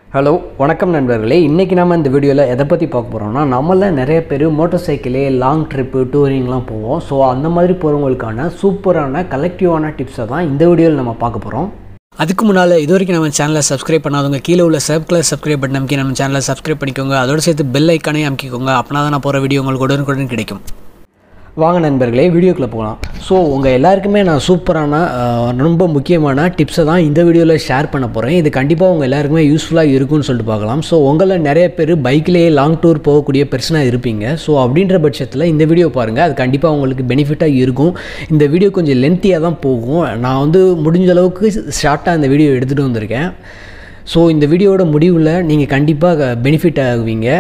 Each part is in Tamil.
ஹலோ வணக்கம் நண்பர்களே இன்றைக்கி நம்ம இந்த வீடியோவில் எதை பற்றி பார்க்க போகிறோம்னா நம்மள நிறைய பேர் மோட்டார் சைக்கிளே லாங் ட்ரிப்பு டூரிங்லாம் போவோம் ஸோ அந்த மாதிரி போகிறவங்களுக்கான சூப்பரான கலெக்டிவான டிப்ஸை தான் இந்த வீடியோவில் நம்ம பார்க்க போகிறோம் அதுக்கு முன்னால் இது வரைக்கும் நம்ம சேனலை சப்ஸ்கிரைப் பண்ணாதவங்க கீழே உள்ள சப் கலர் சப்ஸ்கிரைப் பட்டன் அமைக்கி நம்ம சேனலை சப்ஸ்கிரைப் பண்ணிக்கோங்க அதோட சேர்த்து பெல் ஐக்கானே அமைக்கிக்கோங்க அப்படின்னா தான் நான் போகிற வீடியோ உங்களுக்கு உடனுக்குடன் கிடைக்கும் வாங்க நண்பர்களே வீடியோக்குள்ளே போகலாம் ஸோ உங்கள் எல்லாருக்குமே நான் சூப்பரான அஹ், ரொம்ப முக்கியமான டிப்ஸை தான் இந்த வீடியோவில் ஷேர் பண்ண போகிறேன் இது கண்டிப்பாக உங்கள் எல்லாருக்குமே யூஸ்ஃபுல்லாக இருக்கும்னு சொல்லிட்டு பார்க்கலாம் ஸோ உங்களில் நிறைய பேர் பைக்லேயே லாங் டூர் போகக்கூடிய பெர்சனாக இருப்பீங்க ஸோ அப்படின்ற பட்சத்தில் இந்த வீடியோ பாருங்கள் அது கண்டிப்பாக உங்களுக்கு பெனிஃபிட்டாக இருக்கும் இந்த வீடியோ கொஞ்சம் லென்த்தியாக தான் போகும் நான் வந்து முடிஞ்ச அளவுக்கு ஷார்ட்டாக இந்த வீடியோ எடுத்துகிட்டு வந்திருக்கேன் ஸோ இந்த வீடியோவோட முடிவில் நீங்கள் கண்டிப்பாக பெனிஃபிட் ஆகுவீங்க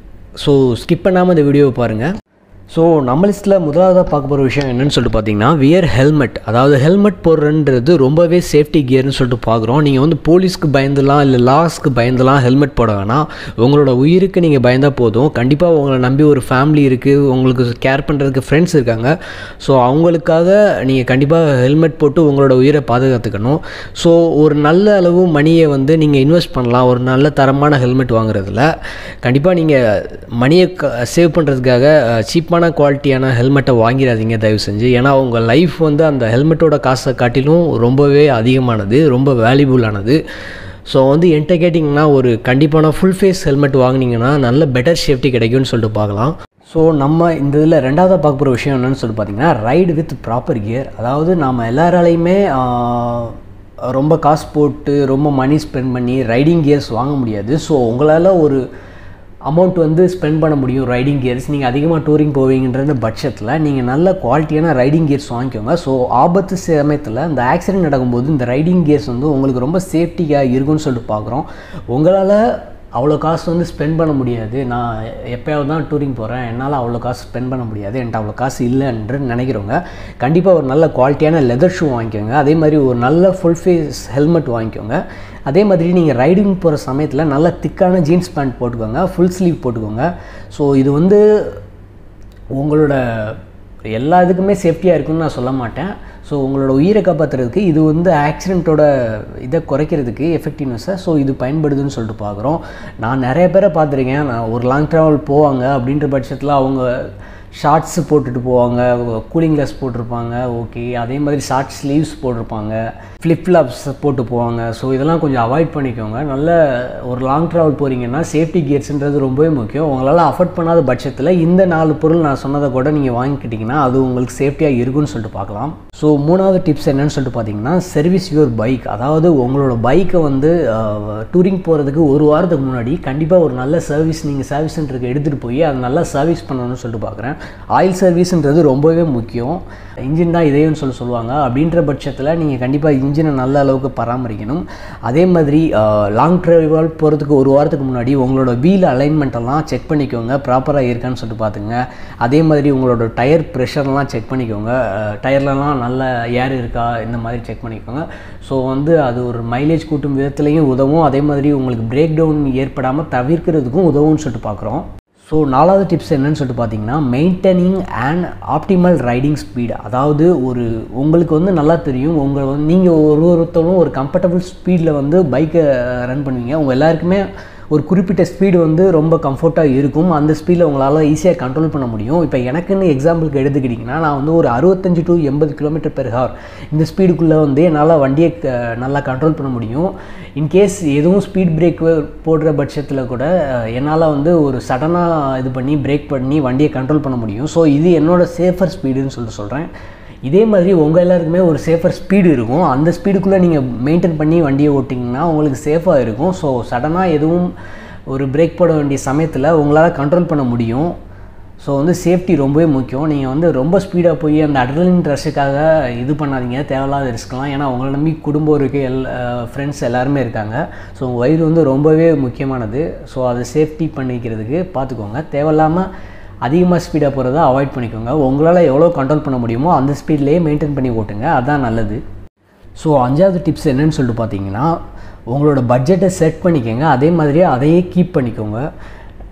ஸோ ஸ்கிப் பண்ணாமல் இந்த வீடியோவை பாருங்கள் ஸோ நம்ம லிஸ்ட்டில் முதலாவதாக பார்க்க போகிற விஷயம் என்னன்னு சொல்லிட்டு பார்த்தீங்கன்னா வியர் ஹெல்மெட் அதாவது ஹெல்மெட் போடுறன்றது ரொம்பவே சேஃப்டி கியர்னு சொல்லிட்டு பார்க்குறோம் நீங்கள் வந்து போலீஸ்க்கு பயந்துலாம் இல்லை லாஸ்க்கு பயந்துலாம் ஹெல்மெட் போட வேணாம் உங்களோட உயிருக்கு நீங்கள் பயந்தால் போதும் கண்டிப்பாக உங்களை நம்பி ஒரு ஃபேமிலி இருக்குது உங்களுக்கு கேர் பண்ணுறதுக்கு ஃப்ரெண்ட்ஸ் இருக்காங்க ஸோ அவங்களுக்காக நீங்கள் கண்டிப்பாக ஹெல்மெட் போட்டு உங்களோட உயிரை பாதுகாத்துக்கணும் ஸோ ஒரு நல்ல அளவு மணியை வந்து நீங்கள் இன்வெஸ்ட் பண்ணலாம் ஒரு நல்ல தரமான ஹெல்மெட் வாங்குறதுல கண்டிப்பாக நீங்கள் மணியை சேவ் பண்ணுறதுக்காக சீப்பான குவாலிட்டியான ஹெல்மெட்டை வாங்கிடாதீங்க தயவு செஞ்சு ஏன்னா உங்கள் லைஃப் வந்து அந்த ஹெல்மெட்டோட காசை காட்டிலும் ரொம்பவே அதிகமானது ரொம்ப வேல்யூபுல்லானது ஸோ வந்து என்கிட்ட கேட்டிங்கன்னா ஒரு கண்டிப்பான ஃபுல் ஃபேஸ் ஹெல்மெட் வாங்கினீங்கன்னா நல்ல பெட்டர் சேஃப்டி கிடைக்கும்னு சொல்லிட்டு பார்க்கலாம் ஸோ நம்ம இந்த இதில் ரெண்டாவதாக பார்க்க போகிற விஷயம் என்னன்னு சொல்லிட்டு பார்த்தீங்கன்னா ரைடு வித் ப்ராப்பர் கியர் அதாவது நாம் எல்லாராலையுமே ஆஹ், ரொம்ப காசு போட்டு ரொம்ப மணி ஸ்பெண்ட் பண்ணி ரைடிங் கியர்ஸ் வாங்க முடியாது ஸோ உங்களால் ஒரு அமௌண்ட் வந்து ஸ்பெண்ட் பண்ண முடியும் ரைடிங் கியர்ஸ் நீங்கள் அதிகமாக டூரிங் போவீங்கன்ற பட்சத்தில் நீங்கள் நல்ல குவாலிட்டியான ரைடிங் கியர்ஸ் வாங்கிக்கோங்க ஸோ ஆபத்து சமயத்தில் இந்த ஆக்சிடென்ட் நடக்கும்போது இந்த ரைடிங் கியர்ஸ் வந்து உங்களுக்கு ரொம்ப சேஃப்டியாக இருக்கும்னு சொல்லிட்டு பார்க்குறோம் உங்களால் அவ்வளோ காசு வந்து ஸ்பெண்ட் பண்ண முடியாது நான் எப்போயாவது தான் டூரிங் போகிறேன் என்னால் அவ்வளோ காசு ஸ்பெண்ட் பண்ண முடியாது என்கிட்ட அவ்வளோ காசு இல்லைன்று நினைக்கிறவங்க கண்டிப்பாக ஒரு நல்ல குவாலிட்டியான லெதர் ஷூ வாங்கிக்கோங்க அதே மாதிரி ஒரு நல்ல ஃபுல் ஃபேஸ் ஹெல்மெட் வாங்கிக்கோங்க அதே மாதிரி நீங்கள் ரைடிங் போகிற சமயத்தில் நல்ல திக்கான ஜீன்ஸ் பேண்ட் போட்டுக்கோங்க ஃபுல் ஸ்லீவ் போட்டுக்கோங்க ஸோ இது வந்து உங்களோட எல்லா இதுக்குமே சேஃப்டியாக இருக்குன்னு நான் சொல்ல மாட்டேன் ஸோ உங்களோட உயிரை காப்பாற்றுறதுக்கு இது வந்து ஆக்சிடெண்ட்டோட இதை குறைக்கிறதுக்கு எஃபெக்டிவ்னஸை ஸோ இது பயன்படுதுன்னு சொல்லிட்டு பார்க்குறோம் நான் நிறைய பேரை பார்த்துருக்கேன் நான் ஒரு லாங் ட்ராவல் போவாங்க அப்படின்ற பட்சத்தில் அவங்க ஷார்ட்ஸ் போட்டுட்டு போவாங்க கூலிங் கிளாஸ் போட்டிருப்பாங்க ஓகே அதே மாதிரி ஷார்ட் ஸ்லீவ்ஸ் போட்டிருப்பாங்க ஃப்ளிப் ஃப்ளாப்ஸ் போட்டு போவாங்க ஸோ இதெல்லாம் கொஞ்சம் அவாய்ட் பண்ணிக்கோங்க நல்ல ஒரு லாங் ட்ராவல் போகிறீங்கன்னா சேஃப்டி கியர்ஸ்ன்றது ரொம்பவே முக்கியம் உங்களால் அஃபோர்ட் பண்ணாத பட்சத்தில் இந்த நாலு பொருள் நான் சொன்னதை கூட நீங்கள் வாங்கிக்கிட்டிங்கன்னா அது உங்களுக்கு சேஃப்டியாக இருக்குன்னு சொல்லிட்டு பார்க்கலாம் ஸோ மூணாவது டிப்ஸ் என்னன்னு சொல்லிட்டு பார்த்தீங்கன்னா சர்வீஸ் யுவர் பைக் அதாவது உங்களோட பைக்கை வந்து டூரிங் போகிறதுக்கு ஒரு வாரத்துக்கு முன்னாடி கண்டிப்பாக ஒரு நல்ல சர்வீஸ் நீங்கள் சர்வீஸ் சென்டருக்கு எடுத்துகிட்டு போய் அதை நல்லா சர்வீஸ் பண்ணணும்னு சொல்லிட்டு பார்க்குறேன் ஆயில் சர்வீஸ்ன்றது ரொம்பவே முக்கியம் இன்ஜின் தான் இதேன்னு சொல்லி சொல்லுவாங்க அப்படின்ற பட்சத்தில் நீங்கள் கண்டிப்பாக இன்ஜினை நல்ல அளவுக்கு பராமரிக்கணும் அதே மாதிரி லாங் ட்ரைவல் போகிறதுக்கு ஒரு வாரத்துக்கு முன்னாடி உங்களோட வீல் அலைன்மெண்ட் எல்லாம் செக் பண்ணிக்கோங்க ப்ராப்பராக இருக்கான்னு சொல்லிட்டு பார்த்துங்க அதே மாதிரி உங்களோட டயர் ப்ரெஷர்லாம் செக் பண்ணிக்கோங்க டயர்லலாம் நல்ல ஏர் இருக்கா இந்த மாதிரி செக் பண்ணிக்கோங்க ஸோ வந்து அது ஒரு மைலேஜ் கூட்டும் விதத்துலையும் உதவும் அதே மாதிரி உங்களுக்கு பிரேக் டவுன் ஏற்படாமல் தவிர்க்கிறதுக்கும் உதவும்னு சொல்லிட்டு பார்க்குறோம் ஸோ நாலாவது டிப்ஸ் என்னன்னு சொல்லிட்டு பார்த்தீங்கன்னா maintaining and optimal riding speed அதாவது ஒரு உங்களுக்கு வந்து நல்லா தெரியும் உங்களை வந்து நீங்கள் ஒரு ஒருத்தரும் ஒரு கம்ஃபர்டபுள் ஸ்பீடில் வந்து பைக்கை ரன் பண்ணுவீங்க உங்கள் எல்லாருக்குமே ஒரு குறிப்பிட்ட ஸ்பீடு வந்து ரொம்ப கம்ஃபர்ட்டாக இருக்கும் அந்த ஸ்பீடில் உங்களால் ஈஸியாக கண்ட்ரோல் பண்ண முடியும் இப்போ எனக்குன்னு எக்ஸாம்பிளுக்கு எடுத்துக்கிட்டிங்கன்னா நான் வந்து ஒரு அறுபத்தஞ்சு டு எண்பது கிலோமீட்டர் பெர் ஹவர் இந்த ஸ்பீடுக்குள்ளே வந்து என்னால் வண்டியை க- நல்லா கண்ட்ரோல் பண்ண முடியும் இன்கேஸ் எதுவும் ஸ்பீட் பிரேக் போடுற பட்சத்தில் கூட அஹ், என்னால் வந்து ஒரு சடனாக இது பண்ணி பிரேக் பண்ணி வண்டியை கண்ட்ரோல் பண்ண முடியும் ஸோ இது என்னோட சேஃபர் ஸ்பீடுன்னு சொல்லிட்டு சொல்கிறேன் இதே மாதிரி உங்கள் எல்லாருக்குமே ஒரு சேஃபர் ஸ்பீடு இருக்கும் அந்த ஸ்பீடுக்குள்ளே நீங்கள் மெயின்டைன் பண்ணி வண்டியை ஓட்டிங்கன்னா உங்களுக்கு சேஃபாக இருக்கும் ஸோ சடனாக எதுவும் ஒரு பிரேக் போட வேண்டிய சமயத்தில் உங்களால் கண்ட்ரோல் பண்ண முடியும் ஸோ வந்து சேஃப்டி ரொம்பவே முக்கியம் நீங்கள் வந்து ரொம்ப ஸ்பீடாக போய் அந்த அட்ரலின் ரஷ்ஷுக்காக இது பண்ணாதீங்க தேவையில்லாத ரிஸ்க்லாம் ஏன்னா உங்களை நம்பி குடும்பம் இருக்குது எல் ஃப்ரெண்ட்ஸ் எல்லாருமே இருக்காங்க ஸோ உங்கள் வயிறு வந்து ரொம்பவே முக்கியமானது ஸோ அதை சேஃப்டி பண்ணிக்கிறதுக்கு பார்த்துக்கோங்க தேவையில்லாமல் அதிகமாக ஸ்பீடாக போகிறத அவாய்ட் பண்ணிக்கோங்க உங்களால் எவ்வளோ கண்ட்ரோல் பண்ண முடியுமோ அந்த ஸ்பீட்லேயே மெயின்டைன் பண்ணி ஓட்டுங்க அதான் நல்லது ஸோ அஞ்சாவது டிப்ஸ் என்னன்னு சொல்லிட்டு பார்த்தீங்கன்னா உங்களோட பட்ஜெட்டை செட் பண்ணிக்கோங்க அதே மாதிரியே அதையே கீப் பண்ணிக்கோங்க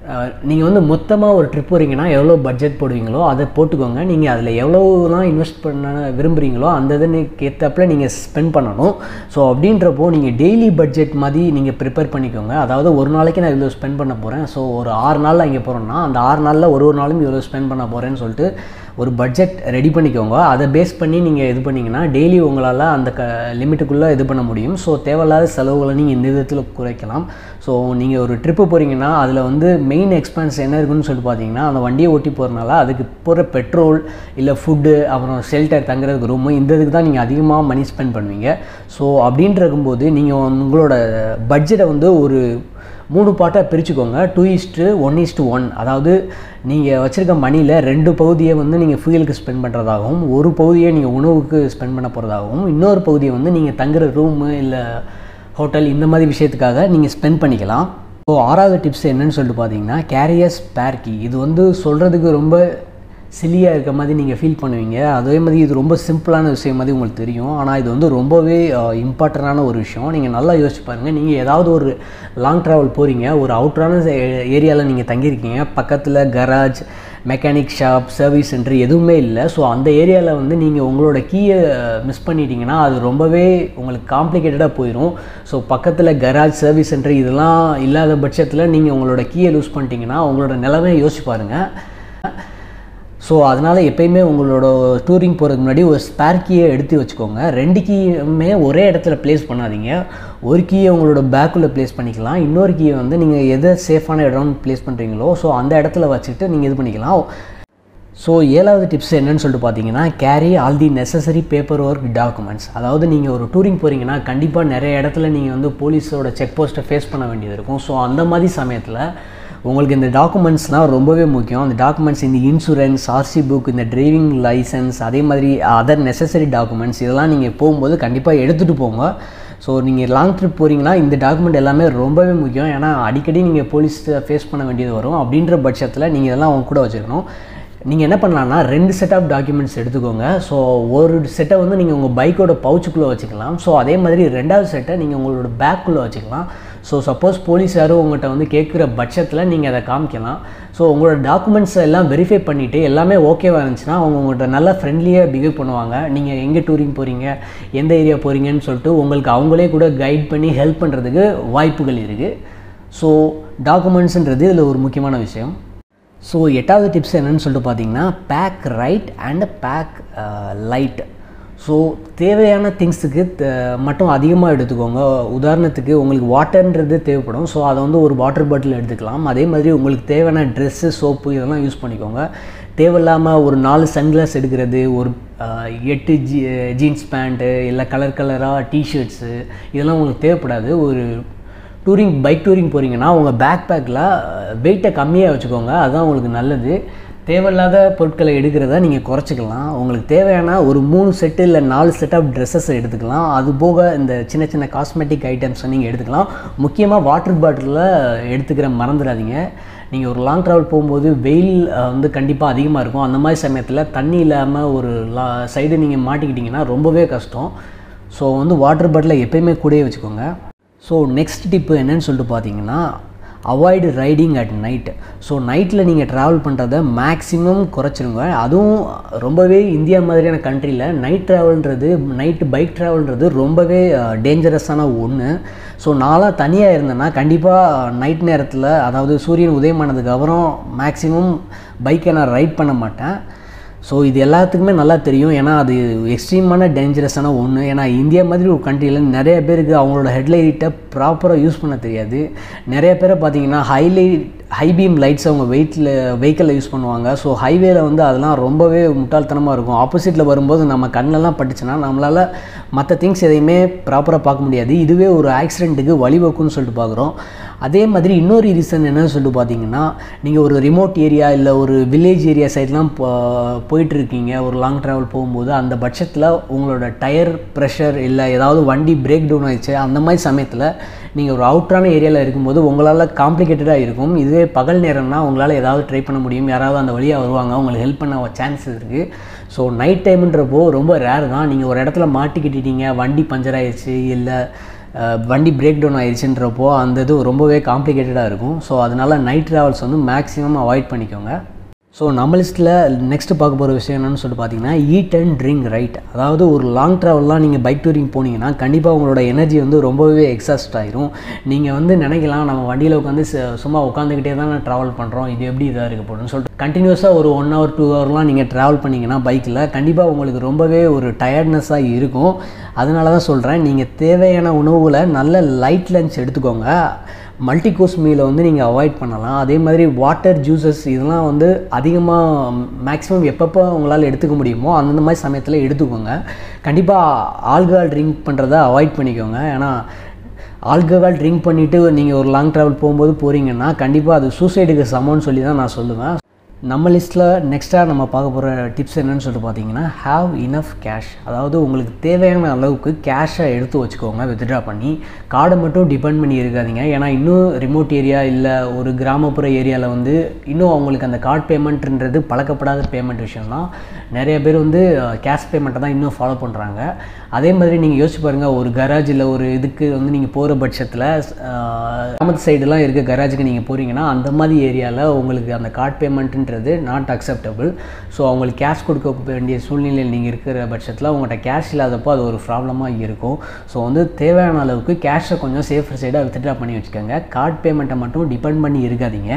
நீங்கள் வந்து மொத்தமாக ஒரு ட்ரிப் போகிறீங்கன்னா எவ்வளோ பட்ஜெட் போடுவீங்களோ அதை போட்டுக்கோங்க நீங்கள் அதில் எவ்வளோலாம் இன்வெஸ்ட் பண்ண விரும்புகிறீங்களோ அந்த இதுக்கு ஏற்றப்பில் நீங்கள் ஸ்பெண்ட் பண்ணணும் ஸோ அப்படின்றப்போ நீங்கள் டெய்லி பட்ஜெட் மாதிரி நீங்கள் ப்ரிப்பேர் பண்ணிக்கோங்க அதாவது ஒரு நாளைக்கு நான் இவ்வளோ ஸ்பெண்ட் பண்ண போகிறேன் ஸோ ஒரு ஆறு நாளில் இங்கே போகிறோன்னா அந்த ஆறு நாளில் ஒரு ஒரு நாளும் இவ்வளோ ஸ்பெண்ட் பண்ண போகிறேன்னு சொல்லிட்டு ஒரு பட்ஜெட் ரெடி பண்ணிக்கோங்க அதை பேஸ் பண்ணி நீங்கள் இது பண்ணிங்கன்னா டெய்லி உங்களால் அந்த க லிமிட்டுக்குள்ளே இது பண்ண முடியும் ஸோ தேவையில்லாத செலவுகளை நீங்கள் இந்த விதத்தில் குறைக்கலாம் ஸோ நீங்கள் ஒரு ட்ரிப்பு போகிறீங்கன்னா அதில் வந்து மெயின் எக்ஸ்பென்ஸ் என்ன இருக்குன்னு சொல்லிட்டு பார்த்தீங்கன்னா அந்த வண்டியை ஓட்டி போகிறனால அதுக்கு போகிற பெட்ரோல் இல்லை ஃபுட்டு அப்புறம் ஷெல்டர் தங்குறதுக்கு ரூமு இந்த இதுக்கு தான் நீங்கள் அதிகமாக மணி ஸ்பெண்ட் பண்ணுவீங்க ஸோ அப்படின்ற இருக்கும்போது நீங்கள் உங்களோட பட்ஜெட்டை வந்து ஒரு மூணு பாட்டாக பிரிச்சுக்கோங்க two is to one is to one அதாவது நீங்கள் வச்சுருக்க மணியில் ரெண்டு பகுதியை வந்து நீங்கள் ஃபியூலுக்கு ஸ்பெண்ட் பண்ணுறதாகவும் ஒரு பகுதியை நீங்கள் உணவுக்கு ஸ்பெண்ட் பண்ண போகிறதாகவும் இன்னொரு பகுதியை வந்து நீங்கள் தங்குற ரூமு இல்லை ஹோட்டல் இந்த மாதிரி விஷயத்துக்காக நீங்கள் ஸ்பெண்ட் பண்ணிக்கலாம் ஸோ ஆறாவது டிப்ஸ் என்னன்னு சொல்லிட்டு பார்த்தீங்கன்னா கேரியஸ் பேர்கி இது வந்து சொல்கிறதுக்கு ரொம்ப சில்லியாக இருக்க மாதிரி நீங்கள் ஃபீல் பண்ணுவீங்க அதே மாதிரி இது ரொம்ப சிம்பிளான விஷயம் மாதிரி உங்களுக்கு தெரியும் ஆனால் இது வந்து ரொம்பவே இம்பார்ட்டண்டான ஒரு விஷயம் நீங்கள் நல்லா யோசிச்சு பாருங்கள் நீங்கள் ஏதாவது ஒரு லாங் ட்ராவல் போகிறீங்க ஒரு அவுட்டரான ஏரியாவில் நீங்கள் தங்கியிருக்கீங்க பக்கத்தில் garage mechanic shop service centre எதுவுமே இல்லை ஸோ அந்த ஏரியாவில் வந்து நீங்கள் உங்களோட கீயை மிஸ் பண்ணிட்டீங்கன்னா அது ரொம்பவே உங்களுக்கு காம்ப்ளிகேட்டடாக போயிடும் ஸோ பக்கத்தில் கராஜ் சர்வீஸ் சென்டர் இதெல்லாம் இல்லாத பட்சத்தில் நீங்கள் உங்களோட கீயை லூஸ் பண்ணிட்டீங்கன்னா உங்களோட நிலைமையை யோசிச்சு பாருங்கள் ஸோ அதனால் எப்பயுமே உங்களோட டூரிங் போகிறதுக்கு முன்னாடி ஒரு ஸ்பேர் கீயை எடுத்து வச்சுக்கோங்க ரெண்டு கீயுமே ஒரே இடத்துல ப்ளேஸ் பண்ணாதீங்க ஒரு கீயை உங்களோட பேக்குள்ளே ப்ளேஸ் பண்ணிக்கலாம் இன்னொரு கீயை வந்து நீங்கள் எதை சேஃபான இடம்னு ப்ளேஸ் பண்ணுறீங்களோ ஸோ அந்த இடத்துல வச்சுட்டு நீங்கள் இது பண்ணிக்கலாம் ஸோ ஏழாவது டிப்ஸ் என்னன்னு சொல்லிட்டு பார்த்தீங்கன்னா carry all the necessary paper work documents அதாவது நீங்கள் ஒரு டூரிங் போகிறீங்கன்னா கண்டிப்பாக நிறைய இடத்துல நீங்கள் வந்து போலீஸோட செக் போஸ்ட்டை ஃபேஸ் பண்ண வேண்டியது இருக்கும் ஸோ அந்த மாதிரி சமயத்தில் உங்களுக்கு இந்த டாக்குமெண்ட்ஸ்னால் ரொம்பவே முக்கியம் அந்த டாக்குமெண்ட்ஸ் இந்த இன்சூரன்ஸ் ஆர்சி புக் இந்த டிரைவிங் லைசன்ஸ் அதே மாதிரி அதர் நெசசரி டாக்குமெண்ட்ஸ் இதெல்லாம் நீங்கள் போகும்போது கண்டிப்பாக எடுத்துகிட்டு போங்க ஸோ நீங்கள் லாங் ட்ரிப் போகிறீங்கன்னா இந்த டாக்குமெண்ட் எல்லாமே ரொம்பவே முக்கியம் ஏன்னா அடிக்கடி நீங்கள் போலீஸ் ஃபேஸ் பண்ண வேண்டியது வரும் அப்படின்ற பட்சத்தில் நீங்கள் இதெல்லாம் அவங்க கூட வச்சுக்கணும் நீங்கள் என்ன பண்ணலான்னா ரெண்டு செட் ஆஃப் டாக்குமெண்ட்ஸ் எடுத்துக்கோங்க ஸோ ஒரு செட்டை வந்து நீங்கள் உங்கள் பைக்கோட பவுச்சுக்குள்ளே வச்சுக்கலாம் ஸோ அதே மாதிரி ரெண்டாவது செட்டை நீங்கள் உங்களோட பேக்குள்ளே வச்சுக்கலாம் ஸோ சப்போஸ் போலீஸ் யாரும் உங்கள்கிட்ட வந்து கேட்குற பட்சத்தில் நீங்கள் அதை காமிக்கலாம் ஸோ உங்களோட டாக்குமெண்ட்ஸ் எல்லாம் வெரிஃபை பண்ணிவிட்டு எல்லாமே ஓகேவாக இருந்துச்சுன்னா அவங்க உங்கள்கிட்ட நல்லா ஃப்ரெண்ட்லியாக பிஹேவ் பண்ணுவாங்க நீங்கள் எங்கே டூரிங் போகிறீங்க எந்த ஏரியா போகிறீங்கன்னு சொல்லிட்டு உங்களுக்கு அவங்களே கூட கைட் பண்ணி ஹெல்ப் பண்ணுறதுக்கு வாய்ப்புகள் இருக்குது ஸோ டாக்குமெண்ட்ஸுன்றது இதில் ஒரு முக்கியமான விஷயம் ஸோ எட்டாவது டிப்ஸ் என்னென்னு சொல்லிட்டு பார்த்தீங்கன்னா pack right and pack light so தேவையான திங்ஸுக்கு மட்டும் அதிகமாக எடுத்துக்கோங்க உதாரணத்துக்கு உங்களுக்கு வாட்டர்ன்றது தேவைப்படும் ஸோ அதை வந்து ஒரு வாட்டர் பாட்டில் எடுத்துக்கலாம் அதே மாதிரி உங்களுக்கு தேவையான ட்ரெஸ்ஸு சோப்பு இதெல்லாம் யூஸ் பண்ணிக்கோங்க தேவையில்லாமல் ஒரு நாலு சன்கிளாஸ் எடுக்கிறது ஒரு எட்டு ஜீ ஜீன்ஸ் பேண்ட்டு இல்லை கலர் கலராக டிஷர்ட்ஸு இதெல்லாம் உங்களுக்கு தேவைப்படாது ஒரு டூரிங் பைக் டூரிங் போகிறீங்கன்னா உங்கள் பேக் பேக்கில் வெயிட்டை கம்மியாக வச்சுக்கோங்க அதுதான் உங்களுக்கு நல்லது தேவையில்லாத பொருட்களை எடுக்கிறத நீங்கள் குறைச்சிக்கலாம் உங்களுக்கு தேவையான ஒரு மூணு செட்டு இல்லை நாலு செட் ஆஃப் ட்ரெஸ்ஸஸ் எடுத்துக்கலாம் அது போக இந்த சின்ன சின்ன காஸ்மெட்டிக் ஐட்டம்ஸை நீங்கள் எடுத்துக்கலாம் முக்கியமாக வாட்டர் பாட்டிலில் எடுத்துக்கிற மறந்துடாதீங்க நீங்கள் ஒரு லாங் ட்ராவல் போகும்போது வெயில் வந்து கண்டிப்பாக அதிகமாக இருக்கும் அந்த மாதிரி சமயத்தில் தண்ணி இல்லாமல் ஒரு லா சைடு நீங்கள் மாட்டிக்கிட்டிங்கன்னா ரொம்பவே கஷ்டம் ஸோ வந்து வாட்டர் பாட்டிலை எப்பயுமே கூடயே வச்சுக்கோங்க ஸோ நெக்ஸ்ட் டிப்பு என்னன்னு சொல்லிட்டு பார்த்தீங்கன்னா avoid riding at night so நைட்டில் நீங்கள் ட்ராவல் பண்ணுறத மேக்ஸிமம் குறைச்சிருங்க அதுவும் ரொம்பவே இந்தியா மாதிரியான கண்ட்ரியில் நைட் ட்ராவல்ன்றது நைட்டு பைக் ட்ராவல்ன்றது ரொம்பவே டேஞ்சரஸான ஒன்று ஸோ நாளாக தனியாக இருந்தேன்னா கண்டிப்பாக நைட் நேரத்தில் அதாவது சூரியன் உதயமானதுக்கு அப்புறம் மேக்ஸிமம் பைக்கை நான் ரைட் பண்ண மாட்டேன் ஸோ இது எல்லாத்துக்குமே நல்லா தெரியும் ஏன்னா அது எக்ஸ்ட்ரீமான டேஞ்சரஸான ஒன்று ஏன்னா இந்தியா மாதிரி ஒரு கண்ட்ரியில் நிறைய பேருக்கு அவங்களோட ஹெட்லைட்டை ப்ராப்பராக யூஸ் பண்ண தெரியாது நிறைய பேரை பார்த்தீங்கன்னா ஹைலைட் ஹை பீம் லைட்ஸ் அவங்க வெயிட்டில் வெஹிக்கிளில் யூஸ் பண்ணுவாங்க ஸோ ஹைவேல வந்து அதெல்லாம் ரொம்பவே முட்டாள்தனமாக இருக்கும் ஆப்போசிட்டில் வரும்போது நம்ம கண்ணெல்லாம் பட்டுச்சுன்னா நம்மளால் மற்ற திங்ஸ் எதையுமே ப்ராப்பராக பார்க்க முடியாது இதுவே ஒரு ஆக்சிடெண்ட்டுக்கு வழிவகுக்குன்னு சொல்லிட்டு பார்க்குறோம் அதே மாதிரி இன்னொரு ரீசன் என்னன்னு சொல்லிட்டு பார்த்தீங்கன்னா நீங்கள் ஒரு ரிமோட் ஏரியா இல்லை ஒரு வில்லேஜ் ஏரியா சைட்லாம் போயிட்டுருக்கீங்க ஒரு லாங் ட்ராவல் போகும்போது அந்த பட்சத்தில் உங்களோட டயர் ப்ரெஷர் இல்லை ஏதாவது வண்டி பிரேக் டவுன் ஆயிடுச்சு அந்த மாதிரி சமயத்தில் நீங்கள் ஒரு அவுட்ரான ஏரியாவில் இருக்கும்போது உங்களால் காம்ப்ளிகேட்டடாக இருக்கும் இதுவே பகல் நேரம்னா உங்களால் ஏதாவது ட்ரை பண்ண முடியும் யாராவது அந்த வழியாக வருவாங்க உங்களுக்கு ஹெல்ப் பண்ண சான்ஸ் இருக்குது ஸோ நைட் டைமுன்றப்போ ரொம்ப ரேர் தான் நீங்கள் ஒரு இடத்துல மாட்டிக்கிட்டீங்க வண்டி பஞ்சர் ஆயிடுச்சு இல்லை அஹ், வண்டி பிரேக் டவுன் ஆயிடுச்சுன்றப்போ அந்த இது ரொம்பவே காம்ப்ளிகேட்டடாக இருக்கும் ஸோ அதனால் நைட் ட்ராவல்ஸ் வந்து மேக்ஸிமம் அவாய்ட் பண்ணிக்கோங்க ஸோ நம்ம லிஸ்ட்டில் நெக்ஸ்ட் பார்க்க போகிற விஷயம் என்னன்னு சொல்லிட்டு பார்த்தீங்கன்னா ஈட் அண்ட் ட்ரிங்க் ரைட் அதாவது ஒரு லாங் ட்ராவல்லாம் நீங்கள் பைக் டூரிங் போனீங்கன்னா கண்டிப்பாக உங்களோட எனர்ஜி வந்து ரொம்பவே எக்ஸாஸ்ட் ஆயிரும் நீங்கள் வந்து நினைக்கலாம் நம்ம வண்டியில் உட்காந்து ச- சும்மா உட்காந்துக்கிட்டே தான் ட்ராவல் பண்ணுறோம் இது எப்படி இதாக இருக்க போகுதுன்னு சொல்லிட்டு கண்டினியூஸாக ஒரு ஒன் ஹவர் டூ ஹவர்லாம் நீங்கள் ட்ராவல் பண்ணீங்கன்னா பைக்கில் கண்டிப்பாக உங்களுக்கு ரொம்பவே ஒரு டயர்ட்னஸாக இருக்கும் அதனால தான் சொல்கிறேன் நீங்கள் தேவையான உணவுகளை நல்ல லைட் லஞ்ச் எடுத்துக்கோங்க மல்டி கோர்ஸ் மீலை வந்து நீங்கள் அவாய்ட் பண்ணலாம் அதே மாதிரி வாட்டர் ஜூஸஸ் இதெல்லாம் வந்து அதிகமாக மேக்ஸிமம் எப்பப்போ உங்களால் எடுத்துக்க முடியுமோ அந்தந்த மாதிரி சமயத்தில் எடுத்துக்கோங்க கண்டிப்பாக ஆல்கஹால் ட்ரிங்க் பண்ணுறத அவாய்ட் பண்ணிக்கோங்க ஏன்னா ஆல்கஹால் ட்ரிங்க் பண்ணிவிட்டு நீங்கள் ஒரு லாங் ட்ராவல் போகும்போது போகிறீங்கன்னா கண்டிப்பாக அது சூசைடுக்கு சமம்னு சொல்லி தான் நான் சொல்லுவேன் நம்ம லிஸ்ட்டில் நெக்ஸ்ட்டாக நம்ம பார்க்க போகிற டிப்ஸ் என்னன்னு சொல்லிட்டு பார்த்தீங்கன்னா ஹாவ் இனஃப் கேஷ் அதாவது உங்களுக்கு தேவையான அளவுக்கு கேஷை எடுத்து வச்சுக்கோங்க வித்ட்ரா பண்ணி கார்டை மட்டும் டிபெண்ட் பண்ணி இருக்காதீங்க ஏன்னா இன்னும் ரிமோட் ஏரியா இல்லை ஒரு கிராமப்புற ஏரியாவில் வந்து இன்னும் அவங்களுக்கு அந்த கார்டு பேமெண்ட்ன்றது பழக்கப்படாத பேமெண்ட் விஷயம் தான் நிறைய பேர் வந்து கேஷ் பேமெண்ட்டை தான் இன்னும் ஃபாலோ பண்ணுறாங்க அதே மாதிரி நீங்கள் யோசிச்சு பாருங்கள் ஒரு கராஜ் இல்லை ஒரு இதுக்கு வந்து நீங்கள் போகிற பட்சத்தில் கிராமத்து சைடுலாம் இருக்க கராஜுக்கு நீங்கள் போகிறீங்கன்னா அந்த மாதிரி ஏரியாவில் உங்களுக்கு அந்த கார்டு பேமெண்ட்டுன்றது நாட் அக்செப்டபுள் ஸோ அவங்களுக்கு கேஷ் கொடுக்க வேண்டிய சூழ்நிலையில் நீங்கள் இருக்கிற பட்சத்தில் உங்கள்கிட்ட கேஷ் இல்லாதப்போ அது ஒரு ப்ராப்ளமாக இருக்கும் ஸோ வந்து தேவையான அளவுக்கு கேஷை கொஞ்சம் சேஃபர் சைடாக வித்ட்ரா பண்ணி வச்சுக்கோங்க கார்டு பேமெண்ட்டை மட்டும் டிபெண்ட் பண்ணி இருக்காதீங்க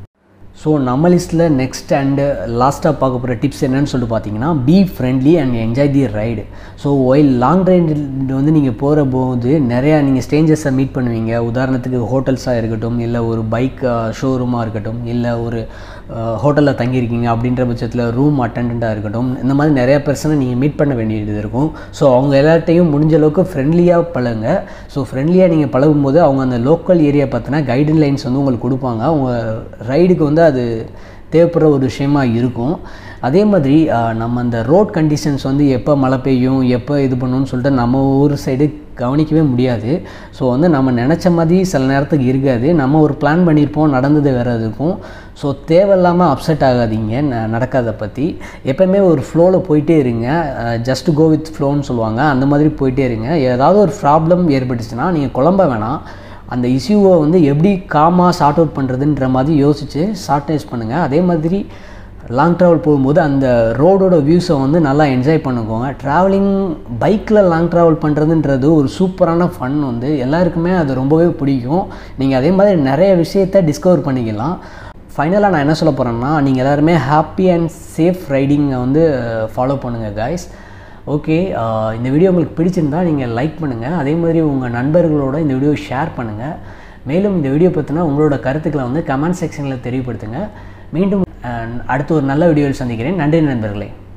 ஸோ நம்ம லிஸ்ட்டில் நெக்ஸ்ட் அண்டு லாஸ்ட்டாக பார்க்க போகிற டிப்ஸ் என்னன்னு சொல்லிட்டு பார்த்தீங்கன்னா be friendly and enjoy the ride so while long ride வந்து நீங்கள் போகிற போது நிறையா நீங்கள் ஸ்டேஞ்சர்ஸை மீட் பண்ணுவீங்க உதாரணத்துக்கு ஹோட்டல்ஸாக இருக்கட்டும் இல்லை ஒரு பைக் ஷோரூமாக இருக்கட்டும் இல்லை ஒரு ஹோட்டலில் தங்கியிருக்கீங்க அப்படின்ற பட்சத்தில் ரூம் அட்டெண்டண்ட்டாக இருக்கட்டும் இந்த மாதிரி நிறைய பர்சனை நீங்கள் மீட் பண்ண வேண்டியது இருக்கும் ஸோ அவங்க எல்லார்ட்டையும் முடிஞ்ச அளவுக்கு ஃப்ரெண்ட்லியாக பழகுங்க ஸோ ஃப்ரெண்ட்லியாக நீங்கள் பழகும்போது அவங்க அந்த லோக்கல் ஏரியா பார்த்தினா கைடன் லைன்ஸ் வந்து உங்களுக்கு கொடுப்பாங்க அவங்க ரைடுக்கு வந்து அது தேவைப்படுற ஒரு விஷயமா இருக்கும் அதே மாதிரி ஆஹ், நம்ம அந்த ரோட் கண்டிஷன்ஸ் வந்து எப்போ மழை பெய்யும் எப்போ இது பண்ணணும்னு சொல்லிட்டு நம்ம ஊர் சைடு கவனிக்கவே முடியாது ஸோ வந்து நம்ம நினச்ச மாதிரி சில நேரத்துக்கு இருக்காது நம்ம ஒரு பிளான் பண்ணியிருப்போம் நடந்தது வேறு இருக்கும் ஸோ தேவையில்லாமல் அப்செட் ஆகாதீங்க ந- நடக்காத பற்றி எப்போவுமே ஒரு ஃப்ளோவில் போயிட்டே இருங்க ஜஸ்ட் கோ வித் ஃப்ளோன்னு சொல்லுவாங்க அந்த மாதிரி போயிட்டே இருங்க ஏதாவது ஒரு ப்ராப்ளம் ஏற்பட்டுச்சுன்னா நீங்கள் குழம்ப வேணாம் அந்த இஷ்யூவை வந்து எப்படி காமாக சார்ட் அவுட் பண்ணுறதுன்ற மாதிரி யோசித்து ஷார்ட்னைஸ் பண்ணுங்கள் அதே மாதிரி லாங் ட்ராவல் போகும்போது அந்த ரோடோட வியூஸை வந்து நல்லா என்ஜாய் பண்ணுக்கோங்க ட்ராவலிங் பைக்கில் லாங் ட்ராவல் பண்ணுறதுன்றது ஒரு சூப்பரான ஃபன் வந்து எல்லாருக்குமே அது ரொம்பவே பிடிக்கும் நீங்கள் அதே மாதிரி நிறைய விஷயத்த டிஸ்கவர் பண்ணிக்கலாம் ஃபைனலாக நான் என்ன சொல்ல போகிறேன்னா நீங்கள் எல்லாருமே ஹாப்பி அண்ட் சேஃப் ரைடிங்கை வந்து ஃபாலோ பண்ணுங்கள் guys ஓகே இந்த வீடியோ உங்களுக்கு பிடிச்சிருந்தா நீங்கள் லைக் பண்ணுங்கள் அதே மாதிரி உங்கள் நண்பர்களோட இந்த வீடியோ ஷேர் பண்ணுங்கள் மேலும் இந்த வீடியோ பற்றினா உங்களோட கருத்துக்களை வந்து கமெண்ட் செக்ஷனில் தெரியப்படுத்துங்க மீண்டும் அஹ், அடுத்து ஒரு நல்ல வீடியோவில் சந்திக்கிறேன் நன்றி நண்பர்களே